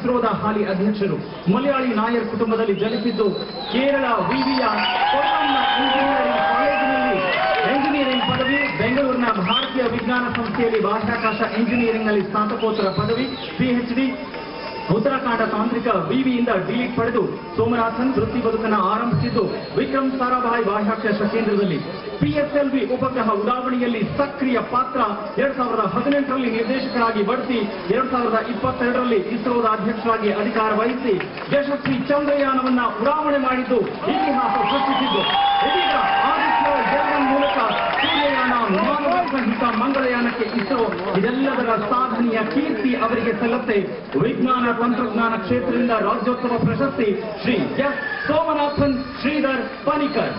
ಇಸ್ರೋದ ಹಾಲಿ ಅಧ್ಯಕ್ಷರು ಮಲಯಾಳಿ ನಾಯರ್ ಕುಟುಂಬದಲ್ಲಿ ಜನಿಸಿದ್ದು ಕೇರಳ ವಿವಿಯ ಕೊಲ್ಲಂನ ಇಂಜಿನಿಯರಿಂಗ್ ಕಾಲೇಜಿನಲ್ಲಿ ಎಂಜಿನಿಯರಿಂಗ್ ಪದವಿ ಬೆಂಗಳೂರಿನ ಭಾರತೀಯ ವಿಜ್ಞಾನ ಸಂಸ್ಥೆಯಲ್ಲಿ ಬಾಹ್ಯಾಕಾಶ ಎಂಜಿನಿಯರಿಂಗ್ ನಲ್ಲಿ ಸ್ನಾತಕೋತ್ತರ ಪದವಿ ಪಿಎಚ್ಡಿ ಉತ್ತರಾಖಂಡ ತಾಂತ್ರಿಕ ವಿವಿಯಿಂದ ಡಿಲಿಟ್ ಪಡೆದು ಸೋಮನಾಥನ್ ವೃತ್ತಿ ಬದುಕನ್ನು ಆರಂಭಿಸಿದ್ದು ವಿಕ್ರಮ್ ಸಾರಾಭಾಯ್ ಬಾಹ್ಯಾಕಾಶ ಕೇಂದ್ರದಲ್ಲಿ ಪಿಎಸ್ಎಲ್ವಿ ಉಪಗ್ರಹ ಉಡಾವಣೆಯಲ್ಲಿ ಸಕ್ರಿಯ ಪಾತ್ರ ಎರಡ್ ಸಾವಿರದ ಹದಿನೆಂಟರಲ್ಲಿ ನಿರ್ದೇಶಕರಾಗಿ ಬಡ್ತಿ ಎರಡ್ ಸಾವಿರದ ಇಪ್ಪತ್ತೆರಡರಲ್ಲಿ ಇಸ್ರೋದ ಅಧ್ಯಕ್ಷರಾಗಿ ಅಧಿಕಾರ ವಹಿಸಿ ಯಶಸ್ವಿ ಚಂದ್ರಯಾನವನ್ನ ಉಡಾವಣೆ ಮಾಡಿದ್ದು ಇತಿಹಾಸ ಸೃಷ್ಟಿಸಿದ್ದು ಇದೀಗ ಆದಿತ್ಯ ಜರ್ಮನ್ ಮೂಲಕ ಸೂರ್ಯಯಾನ ಮಾನವ ಸಹಿತ ಮಂಗಳಯಾನಕ್ಕೆ ಇಸ್ರೋ ಇದೆಲ್ಲದರ ಸಾಧನೆಯ ಕೀರ್ತಿ ಅವರಿಗೆ ಸಲ್ಲತ್ತೆ ವಿಜ್ಞಾನ ತಂತ್ರಜ್ಞಾನ ಕ್ಷೇತ್ರದಿಂದ ರಾಜ್ಯೋತ್ಸವ ಪ್ರಶಸ್ತಿ ಶ್ರೀ ಎಸ್ ಸೋಮನಾಥನ್ ಶ್ರೀಧರ್ ಪನಿಕರ್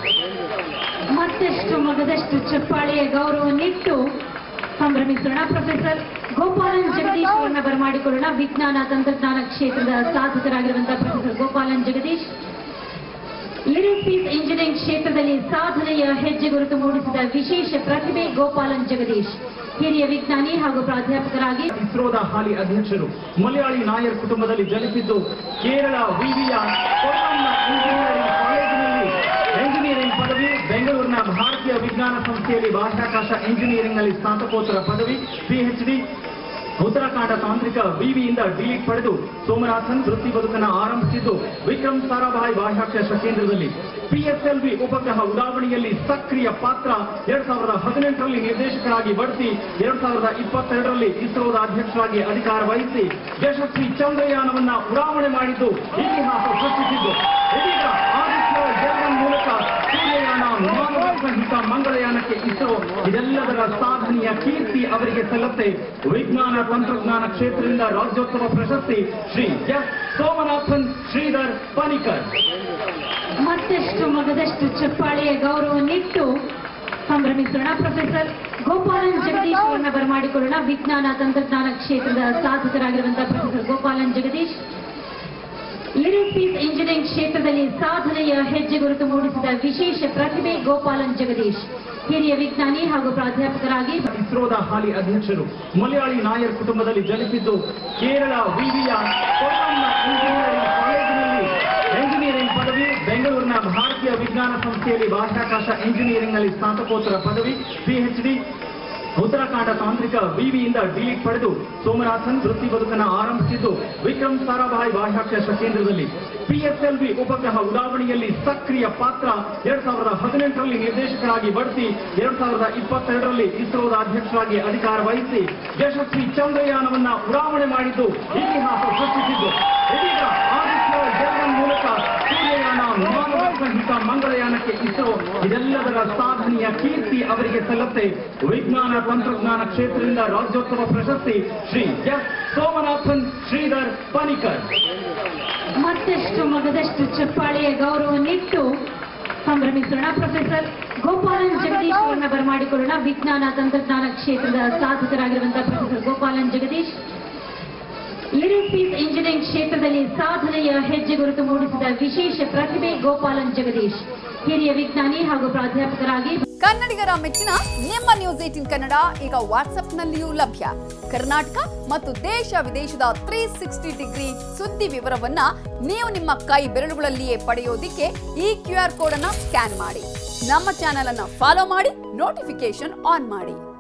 ಮತ್ತಷ್ಟು ಮಗದಷ್ಟು ಚಪ್ಪಾಳೆಯ ಗೌರವನ್ನಿಟ್ಟು ಸಂಭ್ರಮಿಸೋಣ ಪ್ರೊಫೆಸರ್ ಗೋಪಾಲನ್ ಜಗದೀಶ್ ಅವರನ್ನ ಬರಮಾಡಿಕೊಳ್ಳೋಣ ವಿಜ್ಞಾನ ತಂತ್ರಜ್ಞಾನ ಕ್ಷೇತ್ರದ ಸಾಧಕರಾಗಿರುವಂತಹ professor Gopalan Jagadish aerospace engineering ಕ್ಷೇತ್ರದಲ್ಲಿ ಸಾಧನೆಯ ಹೆಜ್ಜೆ ಗುರುತು ಮೂಡಿಸಿದ ವಿಶೇಷ ಪ್ರತಿಭೆ ಗೋಪಾಲನ್ ಜಗದೀಶ್ ಹಿರಿಯ ವಿಜ್ಞಾನಿ ಹಾಗೂ ಪ್ರಾಧ್ಯಾಪಕರಾಗಿ ಇಸ್ರೋದ ಹಾಲಿ ಅಧ್ಯಕ್ಷರು ಮಲಯಾಳಿ ನಾಯರ್ ಕುಟುಂಬದಲ್ಲಿ ಜನಿಸಿದ್ದು ಕೇರಳ ವಿವಿಯ ಕೊಲ್ಲಂನ ಇಂಜಿನಿಯರಿಂಗ್ ಕಾಲೇಜಿನಲ್ಲಿ ಎಂಜಿನಿಯರಿಂಗ್ ಪದವಿ ಬೆಂಗಳೂರಿನ ಭಾರತೀಯ ವಿಜ್ಞಾನ ಸಂಸ್ಥೆಯಲ್ಲಿ ಬಾಹ್ಯಾಕಾಶ ಎಂಜಿನಿಯರಿಂಗ್ ನಲ್ಲಿ ಸ್ನಾತಕೋತ್ತರ ಪದವಿ ಪಿಎಚ್ಡಿ ಉತ್ತರಾಖಂಡ ತಾಂತ್ರಿಕ ವಿವಿಯಿಂದ ಡಿಲಿಟ್ ಪಡೆದು ಸೋಮನಾಥನ್ ವೃತ್ತಿ ಬದುಕನ್ನು ಆರಂಭಿಸಿದ್ದು ವಿಕ್ರಮ್ ಸಾರಾಭಾಯ್ ಬಾಹ್ಯಾಕಾಶ ಕೇಂದ್ರದಲ್ಲಿ ಪಿಎಸ್ಎಲ್ವಿ ಉಪಗ್ರಹ ಉಡಾವಣೆಯಲ್ಲಿ ಸಕ್ರಿಯ ಪಾತ್ರ ಎರಡ್ ಸಾವಿರದ ಹದಿನೆಂಟರಲ್ಲಿ ನಿರ್ದೇಶಕರಾಗಿ ಬಡ್ತಿ ಎರಡ್ ಸಾವಿರದ ಇಪ್ಪತ್ತೆರಡರಲ್ಲಿ ಇಸ್ರೋದ ಅಧ್ಯಕ್ಷರಾಗಿ ಅಧಿಕಾರ ವಹಿಸಿ ಯಶಸ್ವಿ ಚಂದ್ರಯಾನವನ್ನ ಉಡಾವಣೆ ಮಾಡಿದ್ದು ಇತಿಹಾಸ ಸೃಷ್ಟಿಸಿದ್ದು ಇದೀಗ ಆದಿತ್ಯ ಜರ್ಮನ್ ಮೂಲಕ ಸೂರ್ಯಯಾನ ಮಾನವ ಸಹಿತ ಮಂಗಳಯಾನಕ್ಕೆ ಇಸ್ರೋ ಇದೆಲ್ಲದರ ಸಾಧನೆಯ ಕೀರ್ತಿ ಅವರಿಗೆ ಸಲ್ಲತ್ತೆ ವಿಜ್ಞಾನ ತಂತ್ರಜ್ಞಾನ ಕ್ಷೇತ್ರದಿಂದ ರಾಜ್ಯೋತ್ಸವ ಪ್ರಶಸ್ತಿ ಶ್ರೀ ಎಸ್ ಸೋಮನಾಥನ್ ಶ್ರೀಧರ್ ಪನಿಕರ್ ಮತ್ತಷ್ಟು ಮಗದಷ್ಟು ಚಪ್ಪಾಳೆಯ ಗೌರವನ್ನಿಟ್ಟು ಸಂಭ್ರಮಿಸೋಣ ಪ್ರೊಫೆಸರ್ ಗೋಪಾಲನ್ ಜಗದೀಶ್ ಅವರನ್ನ ಬರಮಾಡಿಕೊಳ್ಳೋಣ ವಿಜ್ಞಾನ ತಂತ್ರಜ್ಞಾನ ಕ್ಷೇತ್ರದ ಸಾಧಕರಾಗಿರುವಂತಹ professor Gopalan Jagadish aerospace engineering ಕ್ಷೇತ್ರದಲ್ಲಿ ಸಾಧನೆಯ ಹೆಜ್ಜೆ ಗುರುತು ಮೂಡಿಸಿದ ವಿಶೇಷ ಪ್ರತಿಭೆ ಗೋಪಾಲನ್ ಜಗದೀಶ್ ಹಿರಿಯ ವಿಜ್ಞಾನಿ ಹಾಗೂ ಪ್ರಾಧ್ಯಾಪಕರಾಗಿ ಇಸ್ರೋದ ಹಾಲಿ ಅಧ್ಯಕ್ಷರು ಮಲಯಾಳಿ ನಾಯರ್ ಕುಟುಂಬದಲ್ಲಿ ಜನಿಸಿದ್ದು ಕೇರಳ ವಿವಿಯ ಕೊಲ್ಲಂನ ಇಂಜಿನಿಯರಿಂಗ್ ಕಾಲೇಜಿನಲ್ಲಿ ಎಂಜಿನಿಯರಿಂಗ್ ಪದವಿ ಬೆಂಗಳೂರಿನ ಭಾರತೀಯ ವಿಜ್ಞಾನ ಸಂಸ್ಥೆಯಲ್ಲಿ ಬಾಹ್ಯಾಕಾಶ ಎಂಜಿನಿಯರಿಂಗ್ ನಲ್ಲಿ ಸ್ನಾತಕೋತ್ತರ ಪದವಿ ಪಿಎಚ್ಡಿ ಉತ್ತರಾಖಂಡ ತಾಂತ್ರಿಕ ವಿವಿಯಿಂದ ಡಿಲಿಟ್ ಪಡೆದು ಸೋಮನಾಥನ್ ವೃತ್ತಿ ಬದುಕನ್ನು ಆರಂಭಿಸಿದ್ದು ವಿಕ್ರಮ್ ಸಾರಾಭಾಯ್ ಬಾಹ್ಯಾಕಾಶ ಕೇಂದ್ರದಲ್ಲಿ ಪಿಎಸ್ಎಲ್ವಿ ಉಪಗ್ರಹ ಉಡಾವಣೆಯಲ್ಲಿ ಸಕ್ರಿಯ ಪಾತ್ರ ಎರಡ್ ಸಾವಿರದ ಹದಿನೆಂಟರಲ್ಲಿ ನಿರ್ದೇಶಕರಾಗಿ ಬಡ್ತಿ ಎರಡ್ ಸಾವಿರದ ಇಪ್ಪತ್ತೆರಡರಲ್ಲಿ ಇಸ್ರೋದ ಅಧ್ಯಕ್ಷರಾಗಿ ಅಧಿಕಾರ ವಹಿಸಿ ಯಶಸ್ವಿ ಚಂದ್ರಯಾನವನ್ನ ಉಡಾವಣೆ ಮಾಡಿದ್ದು ಇತಿಹಾಸ ಸೃಷ್ಟಿಸಿದ್ದು ಇದೀಗ ಆದಿತ್ಯ ಜರ್ಮನ್ ಮೂಲಕ ಸೂರ್ಯಯಾನ ಮಾನವ ಸಹಿತ ಮಂಗಳಯಾನಕ್ಕೆ ಇಸ್ರೋ ಇದೆಲ್ಲದರ ಸಾಧನೆಯ ಕೀರ್ತಿ ಅವರಿಗೆ ಸಲ್ಲತ್ತೆ ವಿಜ್ಞಾನ ತಂತ್ರಜ್ಞಾನ ಕ್ಷೇತ್ರದಿಂದ ರಾಜ್ಯೋತ್ಸವ ಪ್ರಶಸ್ತಿ ಶ್ರೀ ಎಸ್ ಸೋಮನಾಥನ್ ಶ್ರೀಧರ್ ಪನಿಕರ್ ಮತ್ತಷ್ಟು ಮಗದಷ್ಟು ಚಪ್ಪಾಳೆಯ ಗೌರವನ್ನಿಟ್ಟು ಸಂಭ್ರಮಿಸೋಣ ಪ್ರೊಫೆಸರ್ ಗೋಪಾಲನ್ ಜಗದೀಶ್ ಅವರನ್ನ ಬರಮಾಡಿಕೊಳ್ಳೋಣ ವಿಜ್ಞಾನ ತಂತ್ರಜ್ಞಾನ ಕ್ಷೇತ್ರದ ಸಾಧಕರಾಗಿರುವಂತಹ professor Gopalan Jagadish aerospace engineering ಕ್ಷೇತ್ರದಲ್ಲಿ ಸಾಧನೆಯ ಹೆಜ್ಜೆ ಗುರುತು ಮೂಡಿಸಿದ ವಿಶೇಷ ಪ್ರತಿಭೆ ಗೋಪಾಲನ್ ಜಗದೀಶ್ ಹಿರಿಯ ವಿಜ್ಞಾನಿ ಹಾಗೂ ಪ್ರಾಧ್ಯಾಪಕರಾಗಿ ಕನ್ನಡಿಗರ ಮೆಚ್ಚಿನ ನಿಮ್ಮ ನ್ಯೂಸ್ ಏಟಿನ್ ಕನ್ನಡ ಈಗ ವಾಟ್ಸ್ಆಪ್ನಲ್ಲಿಯೂ ಲಭ್ಯ ಕರ್ನಾಟಕ ಮತ್ತು ದೇಶ ವಿದೇಶದ ತ್ರೀ ಸಿಕ್ಸ್ಟಿ ಡಿಗ್ರಿ ಸುದ್ದಿ ವಿವರವನ್ನ ನೀವು ನಿಮ್ಮ ಕೈ ಬೆರಳುಗಳಲ್ಲಿಯೇ ಪಡೆಯೋದಿಕ್ಕೆ ಈ ಕ್ಯೂ ಆರ್ ಕೋಡ್ ಅನ್ನ ಸ್ಕ್ಯಾನ್ ಮಾಡಿ ನಮ್ಮ ಚಾನೆಲ್ ಅನ್ನ ಫಾಲೋ ಮಾಡಿ ನೋಟಿಫಿಕೇಶನ್ ಆನ್ ಮಾಡಿ